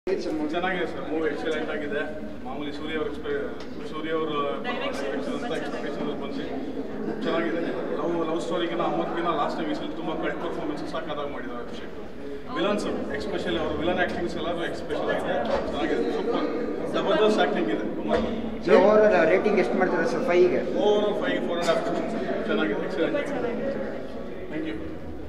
ಚೆನ್ನಾಗಿದೆ sir movie excellent ಆಗಿದೆ ಮಾಮೂಲಿ ಸೂರ್ಯ ಅವ್ರ ಎಕ್ಸ್ಪೆ ಸೂರ್ಯ ಅವರು ಅಂತ ಎಕ್ಸ್ಪೆಕ್ಟೇಷನ್ ಬಂದು ಚೆನ್ನಾಗಿದೆ ಲವ್ ಲವ್ ಸ್ಟೋರಿಗಿನ ಅಮ್ಮಕ್ಕಿನ ಲಾಸ್ಟ್ ಟೈಮ್ ಈ ತುಂಬ ಕಟ್ ಪರ್ಫಾರ್ಮೆನ್ಸ್ ಸಾಕಾದಾಗ ಮಾಡಿದ್ದಾರೆ ಅಭಿಷೇಕ್ ವಿಲನ್ಸ್ ಎಕ್ಸ್ಪೆಷಲಿ ಅವರು ವಿಲನ್ ಆ್ಯಕ್ಟಿಂಗ್ಸ್ ಎಲ್ಲರೂ ಎಕ್ಸ್ಪೆಷಲ್ ಆಗಿದೆ ಚೆನ್ನಾಗಿದೆ ಸೂಪರ್ ಜಬರ್ದಸ್ತ್ ಆ್ಯಕ್ಟಿಂಗ್ ಇದೆ ಕುಮಾರ್ ಸೊ ಓವರ್ ರೇಟಿಂಗ್ ಎಷ್ಟು ಮಾಡ್ತಾರೆ ಸರ್ ಫೈವ್ಗೆ over five four and half ಚೆನ್ನಾಗಿದೆ ಎಕ್ಸಲೆಂಟ್ ಥ್ಯಾಂಕ್ ಯು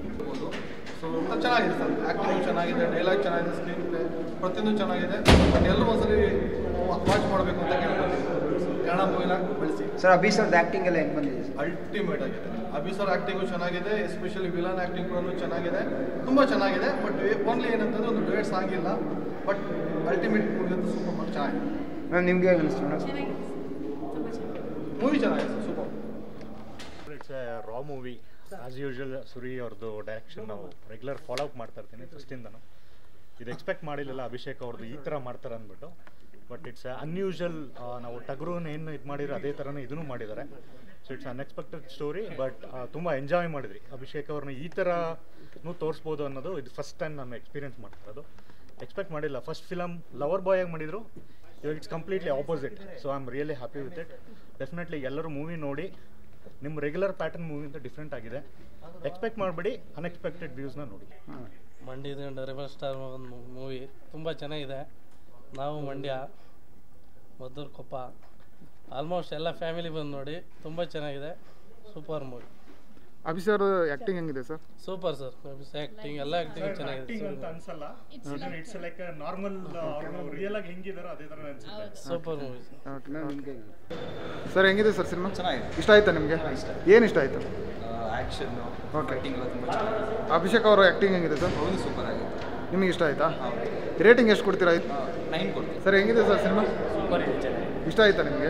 ಸೊ ಚೆನ್ನಾಗಿದೆ ಸರ್ ಆ್ಯಕ್ಟಿಂಗ್ ಚೆನ್ನಾಗಿದೆ ಡೈಲಾಗ್ ಚೆನ್ನಾಗಿದೆ ಸ್ಕ್ರೀನ್ ಪ್ಲೇ ಪ್ರತಿಯೊಂದು ಚೆನ್ನಾಗಿದೆ ಬಟ್ ಎಲ್ಲರೂ ಒಂದ್ಸಲಿ ವಾಚ್ ಮಾಡಬೇಕು ಅಂತ ಕೇಳ್ಕೊತೀನಿ ಕನ್ನಡ ಮೂವಿನ ಬೆಳೆಸಿ ಸರ್ ಅಭಿ ಸರ್ದು ಆ್ಯಕ್ಟಿಂಗ್ ಎಲ್ಲ ಹೆಂಗೆ ಬಂದಿದೆ ಸರ್ ಅಲ್ಟಿಮೇಟ್ ಆಗಿದೆ ಅಭಿ ಸರ್ ಆ್ಯಕ್ಟಿಂಗು ಚೆನ್ನಾಗಿದೆ ಎಸ್ಪೆಷಲಿ ವಿಲನ್ ಆ್ಯಕ್ಟಿಂಗ್ ಕೂಡ ಚೆನ್ನಾಗಿದೆ ತುಂಬ ಚೆನ್ನಾಗಿದೆ ಬಟ್ ಓನ್ಲಿ ಏನಂತಂದ್ರೆ ಒಂದು ಡೇಟ್ಸ್ ಆಗಿಲ್ಲ ಬಟ್ ಅಲ್ಟಿಮೇಟ್ ಮೂವಿ ಅಂತ ಸೂಪರ್ ಚೆನ್ನಾಗಿದೆ ಮ್ಯಾಮ್ ನಿಮ್ಗೆ ಹೇಗೆ ಅನಿಸ್ತು ಮೇಡಮ್ ಚೆನ್ನಾಗಿದೆ ತುಂಬ ಚೆನ್ನಾಗಿದೆ ಮೂವಿ ಚೆನ್ನಾಗಿದೆ super it's a raw movie as usual Suri ಅವ್ರದ್ದು ಡೈರೆಕ್ಷನ್ ನಾವು ರೆಗ್ಯುಲರ್ ಫಾಲೋ ಅಪ್ ಮಾಡ್ತಾ ಇರ್ತೀನಿ ಫಸ್ಟಿಂದನು ಇದು ಎಕ್ಸ್ಪೆಕ್ಟ್ ಮಾಡಿರಲಿಲ್ಲ ಅಭಿಷೇಕ್ ಅವ್ರದ್ದು ಈ ಥರ ಮಾಡ್ತಾರೆ ಅಂದ್ಬಿಟ್ಟು ಬಟ್ ಇಟ್ಸ್ ಅನ್ಯೂಶುವಲ್ ನಾವು ಟಗ್ರೂನ್ ಏನು ಇದು ಮಾಡಿರೋ ಅದೇ ಥರನೇ ಇದನ್ನು ಮಾಡಿದ್ದಾರೆ so it's unexpected story but ತುಂಬ ಎಂಜಾಯ್ ಮಾಡಿದ್ರಿ ಅಭಿಷೇಕ್ ಅವ್ರನ್ನ ಈ ಥರನೂ ತೋರಿಸ್ಬೋದು ಅನ್ನೋದು ಇದು ಫಸ್ಟ್ ಟೈಮ್ ನಾನು ಎಕ್ಸ್ಪೀರಿಯನ್ಸ್ ಮಾಡ್ತಿರೋದು ಎಕ್ಸ್ಪೆಕ್ಟ್ ಮಾಡಿಲ್ಲ ಫಸ್ಟ್ ಫಿಲಮ್ ಲವರ್ ಬಾಯ್ ಆಗಿ ಮಾಡಿದ್ರು ಇವಾಗ it's completely opposite so I am really happy with it definitely ಎಲ್ಲರೂ ಮೂವಿ ನೋಡಿ ನಿಮ್ಮ ರೆಗ್ಯುಲರ್ ಪ್ಯಾಟರ್ನ್ ಮೂವಿಂದ ಡಿಫ್ರೆಂಟ್ ಆಗಿದೆ ಎಕ್ಸ್ಪೆಕ್ಟ್ ಮಾಡಬೇಡಿ ಅನ್ಎಕ್ಸ್ಪೆಕ್ಟೆಡ್ ವ್ಯೂಸ್ನ ನೋಡಿ ಮಂಡ್ಯದ ರೆಬಲ್ ಸ್ಟಾರ್ ಒಂದು ಮೂವಿ ತುಂಬ ಚೆನ್ನಾಗಿದೆ ನಾವು ಮಂಡ್ಯ ಮದ್ದೂರು ಕೊಪ್ಪ ಆಲ್ಮೋಸ್ಟ್ ಎಲ್ಲ ಫ್ಯಾಮಿಲಿ ಬಂದು ನೋಡಿ ತುಂಬ ಚೆನ್ನಾಗಿದೆ super movie Abhi sir acting ಹೆಂಗಿದೆ ಸರ್ ಸೂಪರ್ ಸರ್ ಆ್ಯಕ್ಟಿಂಗ್ ಎಲ್ಲ ಆ್ಯಕ್ಟಿಂಗ್ ಚೆನ್ನಾಗಿದೆ ಅನ್ಸಲ್ಲ ಇಟ್ಸ್ ಲೈಕ್ ನಾರ್ಮಲ್ ರಿಯಲ್ ಆಗಿ ಹೆಂಗಿದಾರೋ ಅದೇ ಥರ ಅನ್ಸುತ್ತೆ ಸೂಪರ್ ಮೂವಿ ಓಕೆ ಮ್ಯಾಮ್ ನಿಮ್ಗೆ ಹೇಗೆ ಸರ್ ಹೆಂಗಿದೆ ಸರ್ ಸಿನಿಮಾ ಚೆನ್ನಾಗಿದೆ ಇಷ್ಟ ಆಯ್ತಾ ನಿಮಗೆ ಏನು ಇಷ್ಟ ಆಯಿತು ಆ್ಯಕ್ಷನ್ನು Okay. ಫೈಟಿಂಗ್ ಎಲ್ಲ ತುಂಬ ಚೆನ್ನಾಗಿದೆ ಅಭಿಷೇಕ್ ಅವರ ಆ್ಯಕ್ಟಿಂಗ್ ಹೆಂಗಿದೆ ಸರ್ ಹೌದು ಸೂಪರ್ ಆಗಿತ್ತು ನಿಮಗೆ ಇಷ್ಟ ಆಯ್ತಾ ರೇಟಿಂಗ್ ಎಷ್ಟು ಕೊಡ್ತೀರಾ ನೈನ್ ಕೊಡ್ತೀನಿ ಸರ್ ಹೆಂಗಿದೆ ಸರ್ ಸಿನಿಮಾ ಇಷ್ಟ ಆಯ್ತಾ ನಿಮಗೆ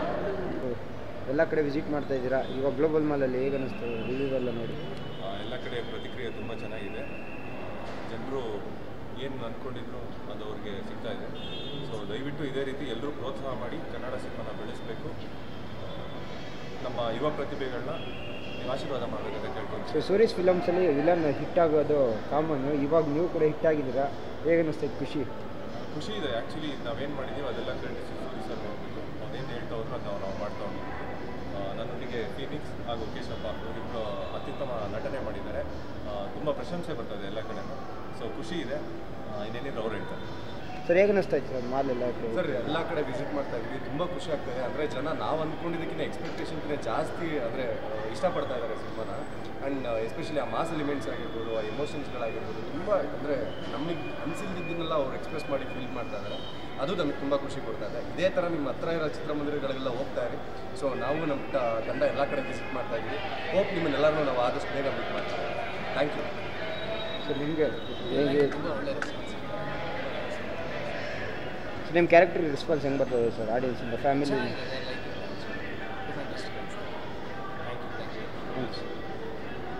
ಎಲ್ಲ ಕಡೆ ವಿಸಿಟ್ ಮಾಡ್ತಾ ಇದ್ದೀರಾ ಇವಾಗ ಗ್ಲೋಬಲ್ ಮಾಲಲ್ಲಿ ಹೇಗೆ ಅನಿಸ್ತು ರಿವ್ಯೂ ಎಲ್ಲ ನೋಡಿ ಆ, ಎಲ್ಲ ಕಡೆ ಪ್ರತಿಕ್ರಿಯೆ ತುಂಬ ಚೆನ್ನಾಗಿದೆ ಜನರು ಏನು ಅಂದ್ಕೊಂಡಿದ್ರು ಅದು ಅವ್ರಿಗೆ ಸಿಗ್ತಾ ಇದೆ ಸೊ ದಯವಿಟ್ಟು ಇದೇ ರೀತಿ ಎಲ್ಲರೂ ಪ್ರೋತ್ಸಾಹ ಮಾಡಿ ಕನ್ನಡ ಸಿನಿಮಾನ ಬೆಳೆಸಬೇಕು ನಮ್ಮ ಯುವ ಪ್ರತಿಭೆಗಳನ್ನ ನೀವು ಆಶೀರ್ವಾದ ಮಾಡಬೇಕಂತ ಕೇಳ್ಕೊಂಡು ಸೊ ಸುರೇಶ್ ಫಿಲಮ್ಸಲ್ಲಿ ವಿಲನ್ ಹಿಟ್ ಆಗೋದು ಕಾಮನ್ನು ಇವಾಗ ನೀವು ಕೂಡ ಹಿಟ್ ಆಗಿದ್ದೀರಾ ಹೇಗೆ ಅನಿಸ್ತೈತೆ ಖುಷಿ ಖುಷಿ ಇದೆ ಆ್ಯಕ್ಚುಲಿ ನಾವೇನು ಮಾಡಿದ್ದೀವಿ ಅದೆಲ್ಲ ಕ್ರೆಡಿಟ್ಸ್ ಸೂರಿ ಸರ್ ಹೋಗ್ಬಿಟ್ಟು ಅವನೇನು ಹೇಳ್ತಾ ಹೋದ್ರು ಅದು ನಾವು ನಾವು ಮಾಡ್ತಾ ಹೋಗ್ತೀವಿ ನನ್ನೊಂದಿಗೆ ಫೀನಿಕ್ಸ್ ಹಾಗೂ ಕೇಶಪ್ಪ ಇವರಿಬ್ಬರು ಅತ್ಯುತ್ತಮ ನಟನೆ ಮಾಡಿದ್ದಾರೆ ತುಂಬ ಪ್ರಶಂಸೆ ಬರ್ತದೆ ಎಲ್ಲ ಕಡೆನೂ ಸೊ ಖುಷಿ ಇದೆ ಆ, ಇನ್ನೇನಿದ್ರು ಅವ್ರು ಹೇಳ್ತಾರೆ ಸರ್ ಹೇಗೆ ಅನಿಸ್ತೈತೆ ಸರ್ ಮಾಲ್ ಎಲ್ಲ ಸರ್ ಎಲ್ಲ ಕಡೆ ವಿಸಿಟ್ ಮಾಡ್ತಾ ಇದ್ದೀವಿ ತುಂಬ ಖುಷಿ ಆಗ್ತದೆ ಅಂದರೆ ಜನ ನಾವು ಅಂದ್ಕೊಂಡಿದ್ದಕ್ಕಿಂತ ಎಕ್ಸ್ಪೆಕ್ಟೇಷನ್ಕಿಂತ ಜಾಸ್ತಿ ಅಂದರೆ ಇಷ್ಟಪಡ್ತಾ ಇದ್ದಾರೆ ಸಿನಿಮಾನ ಆ್ಯಂಡ್ ಎಸ್ಪೆಷಲಿ ಆ ಮಾಸ್ ಎಲಿಮೆಂಟ್ಸ್ ಆಗಿರ್ಬೋದು ಆ ಎಮೋಷನ್ಸ್ಗಳಾಗಿರ್ಬೋದು ತುಂಬ ಅಂದರೆ ನಮಗೆ ಅನಿಸಿಲ್ದಿದ್ದನ್ನೆಲ್ಲ ಅವ್ರು ಎಕ್ಸ್ಪ್ರೆಸ್ ಮಾಡಿ ಫೀಲ್ ಮಾಡ್ತಾ ಇದ್ದಾರೆ ಅದು ನಮಗೆ ತುಂಬ ಖುಷಿ ಕೊಡ್ತಾ ಇದೆ ಇದೇ ಥರ ನಿಮ್ಮ ಹತ್ರ ಇರೋ ಚಿತ್ರಮಂದಿರಗಳಿಗೆಲ್ಲ ಹೋಗ್ತಾ ಇರಿ ಸೊ ನಾವು ನಮ್ಮ ತ- ತಂಡ ಎಲ್ಲ ಕಡೆ ವಿಸಿಟ್ ಮಾಡ್ತಾ ಇದ್ದೀವಿ ಹೋಪ್ ನಿಮ್ಮನ್ನೆಲ್ಲರೂ ನಾವು ಆದಷ್ಟು ಬೇಗ ಮೀಟ್ ಮಾಡ್ತೀವಿ ಥ್ಯಾಂಕ್ ಯು ಸರ್ ನಿಮಗೆ ಹೇಗೆ ತುಂಬ ಒಳ್ಳೆ ರೆಸ್ಪಾನ್ಸ್ ನಿಮ್ಮ ಕ್ಯಾರೆಕ್ಟರ್ ರೆಸ್ಪಾನ್ಸ್ ಹೆಂಗೆ ಬರ್ತದೆ ಸರ್ ಆಡಿಯನ್ಸಿಂದ ಫ್ಯಾಮಿಲಿ ಚೆನ್ನಾಗಿದೆ like different thank you thank you thanks